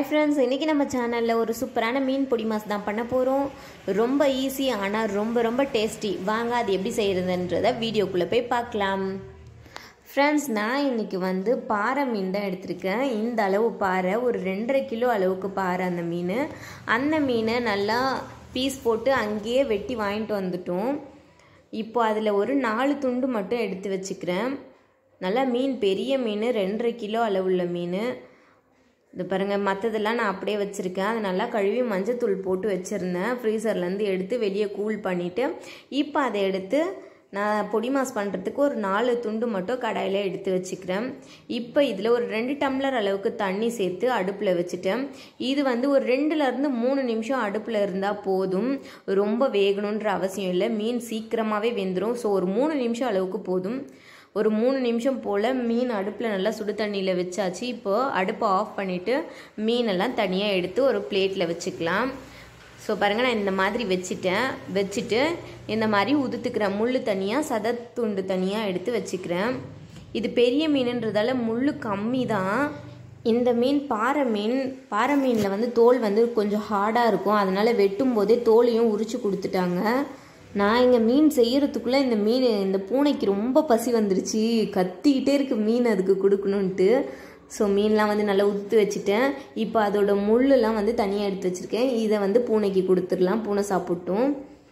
friends இன்றைக்கி நம்ம சேனலில் ஒரு சூப்பரான மீன் பொடி மாஸ் தான் பண்ண போகிறோம் ரொம்ப ஈஸி ஆனால் ரொம்ப ரொம்ப டேஸ்டி வாங்க அது எப்படி செய்கிறதுன்றத வீடியோக்குள்ளே போய் பார்க்கலாம் ஃப்ரெண்ட்ஸ் நான் இன்றைக்கி வந்து பாறை மீன் தான் எடுத்திருக்கேன் இந்த அளவு பாறை ஒரு ரெண்டரை கிலோ அளவுக்கு பாறை அந்த மீன் அந்த மீனை நல்லா பீஸ் போட்டு அங்கேயே வெட்டி வாங்கிட்டு வந்துட்டோம் இப்போ அதில் ஒரு நாலு துண்டு மட்டும் எடுத்து வச்சுக்கிறேன் நல்லா மீன் பெரிய மீன் ரெண்டரை கிலோ அளவுள்ள மீன் இது பாருங்கள் மற்றதெல்லாம் நான் அப்படியே வச்சுருக்கேன் அது நல்லா கழுவி மஞ்சத்தூள் போட்டு வச்சுருந்தேன் ஃப்ரீசர்லேருந்து எடுத்து வெளியே கூல் பண்ணிவிட்டு இப்போ அதை எடுத்து நான் பொடி மாஸ் பண்ணுறதுக்கு ஒரு நாலு துண்டு மட்டும் கடாயில் எடுத்து வச்சுக்கிறேன் இப்போ இதில் ஒரு ரெண்டு டம்ளர் அளவுக்கு தண்ணி சேர்த்து அடுப்பில் வச்சுட்டேன் இது வந்து ஒரு ரெண்டுலேருந்து மூணு நிமிஷம் அடுப்பில் இருந்தால் போதும் ரொம்ப வேகணுன்ற அவசியம் இல்லை மீன் சீக்கிரமாகவே வெந்துடும் ஸோ ஒரு மூணு நிமிஷம் அளவுக்கு போதும் ஒரு மூணு நிமிஷம் போல் மீன் அடுப்பில் நல்லா சுடு தண்ணியில் வச்சாச்சு இப்போது அடுப்பை ஆஃப் பண்ணிவிட்டு மீனெல்லாம் தனியாக எடுத்து ஒரு பிளேட்டில் வச்சுக்கலாம் ஸோ பாருங்கள் நான் இந்த மாதிரி வச்சுட்டேன் வச்சுட்டு இந்த மாதிரி உதுத்துக்கிறேன் முள் தனியாக சதத்துண்டு தனியாக எடுத்து வச்சுக்கிறேன் இது பெரிய மீனுன்றதால முள் கம்மி தான் இந்த மீன் பாறை மீன் பாறை மீனில் வந்து தோல் வந்து கொஞ்சம் ஹார்டாக இருக்கும் அதனால் வெட்டும் போதே தோலையும் உரிச்சு கொடுத்துட்டாங்க நான் இங்கே மீன் செய்யறதுக்குள்ளே இந்த மீன் இந்த பூனைக்கு ரொம்ப பசி வந்துருச்சு கத்திக்கிட்டே இருக்கு மீன் அதுக்கு கொடுக்கணுன்ட்டு ஸோ மீன்லாம் வந்து நல்லா உத்து வச்சுட்டேன் இப்போ அதோட முள்ளெல்லாம் வந்து தனியாக எடுத்து வச்சுருக்கேன் இதை வந்து பூனைக்கு கொடுத்துடலாம் பூனை சாப்பிட்டும்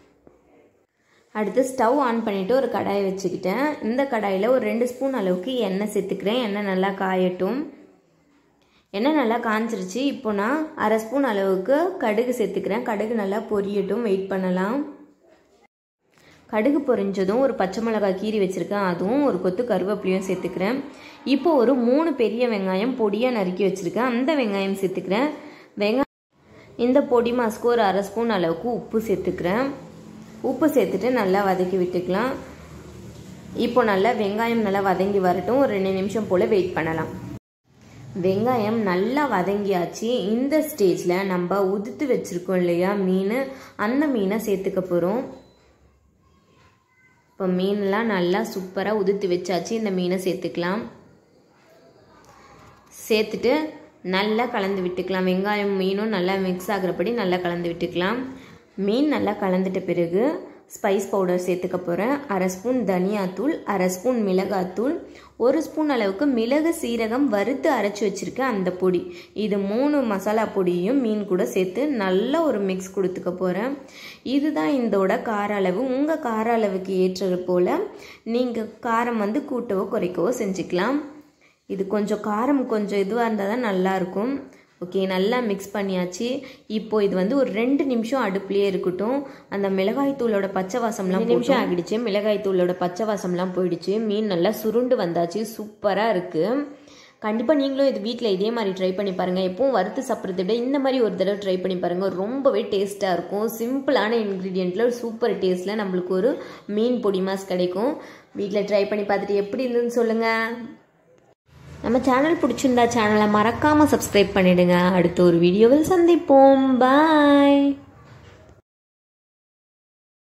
அடுத்து ஸ்டவ் ஆன் பண்ணிவிட்டு ஒரு கடாயை வச்சுக்கிட்டேன் இந்த கடாயில் ஒரு ரெண்டு ஸ்பூன் அளவுக்கு எண்ணெய் சேர்த்துக்கிறேன் எண்ணெய் நல்லா காயட்டும் எண்ணெய் நல்லா காஞ்சிருச்சு இப்போ நான் அரை ஸ்பூன் அளவுக்கு கடுகு சேர்த்துக்கிறேன் கடுகு நல்லா பொரியட்டும் வெயிட் பண்ணலாம் கடுகு பொரிஞ்சதும் ஒரு பச்சை மிளகாய் கீரி வச்சுருக்கேன் அதுவும் ஒரு கொத்து கருவேப்பிலையும் சேர்த்துக்கிறேன் இப்போ ஒரு மூணு பெரிய வெங்காயம் பொடியாக நறுக்கி வச்சுருக்கேன் அந்த வெங்காயம் சேர்த்துக்கிறேன் வெங்காயம் இந்த பொடி மாஸ்க்கு ஒரு அரை ஸ்பூன் அளவுக்கு உப்பு சேர்த்துக்கிறேன் உப்பு சேர்த்துட்டு நல்லா வதக்கி விட்டுக்கலாம் இப்போ நல்லா வெங்காயம் நல்லா வதங்கி வரட்டும் ஒரு ரெண்டு நிமிஷம் போல் வெயிட் பண்ணலாம் வெங்காயம் நல்லா வதங்கியாச்சு இந்த ஸ்டேஜில் நம்ம உதுத்து வச்சுருக்கோம் இல்லையா மீன் அந்த மீனை சேர்த்துக்க போகிறோம் இப்போ மீன்லாம் நல்லா சூப்பராக உதுத்து வச்சாச்சு இந்த மீனை சேர்த்துக்கலாம் சேர்த்துட்டு நல்லா கலந்து விட்டுக்கலாம் வெங்காயம் மீனும் நல்லா மிக்ஸ் ஆகிறபடி நல்லா கலந்து விட்டுக்கலாம் மீன் நல்லா கலந்துட்ட பிறகு ஸ்பைஸ் பவுடர் சேர்த்துக்க போகிறேன் அரை ஸ்பூன் தனியாத்தூள் அரை ஸ்பூன் மிளகாத்தூள் ஒரு ஸ்பூன் அளவுக்கு மிளகு சீரகம் வறுத்து அரைச்சி வச்சுருக்கேன் அந்த பொடி இது மூணு மசாலா பொடியும் மீன் கூட சேர்த்து நல்ல ஒரு மிக்ஸ் கொடுத்துக்க போகிறேன் இதுதான் இதோட கார அளவு உங்கள் கார அளவுக்கு ஏற்றது போல் நீங்கள் காரம் வந்து கூட்டவோ குறைக்கவோ செஞ்சுக்கலாம் இது கொஞ்சம் காரம் கொஞ்சம் இதுவாக இருந்தால் தான் நல்லாயிருக்கும் ஓகே நல்லா மிக்ஸ் பண்ணியாச்சு இப்போ இது வந்து ஒரு ரெண்டு நிமிஷம் அடுப்புலேயே இருக்கட்டும் அந்த மிளகாய் தூளோட பச்சை வாசம்லாம் நிமிஷம் ஆகிடுச்சு மிளகாய் தூளோட பச்சை வாசம்லாம் போயிடுச்சு மீன் நல்லா சுருண்டு வந்தாச்சு சூப்பராக இருக்குது கண்டிப்பாக நீங்களும் இது வீட்டில் இதே மாதிரி ட்ரை பண்ணி பாருங்கள் எப்பவும் வறுத்து சாப்பிட்றத விட இந்த மாதிரி ஒரு தடவை ட்ரை பண்ணி பாருங்கள் ரொம்பவே டேஸ்ட்டாக இருக்கும் சிம்பிளான இன்க்ரீடியண்ட்டில் சூப்பர் டேஸ்ட்டில் நம்மளுக்கு ஒரு மீன் பொடி மாஸ் கிடைக்கும் வீட்டில் ட்ரை பண்ணி பார்த்துட்டு எப்படி இருந்ததுன்னு சொல்லுங்கள் நம்ம சேனல் பிடிச்சிருந்தா சேனலை மறக்காமல் சப்ஸ்கிரைப் பண்ணிடுங்க அடுத்த ஒரு வீடியோவில் சந்திப்போம் பாய்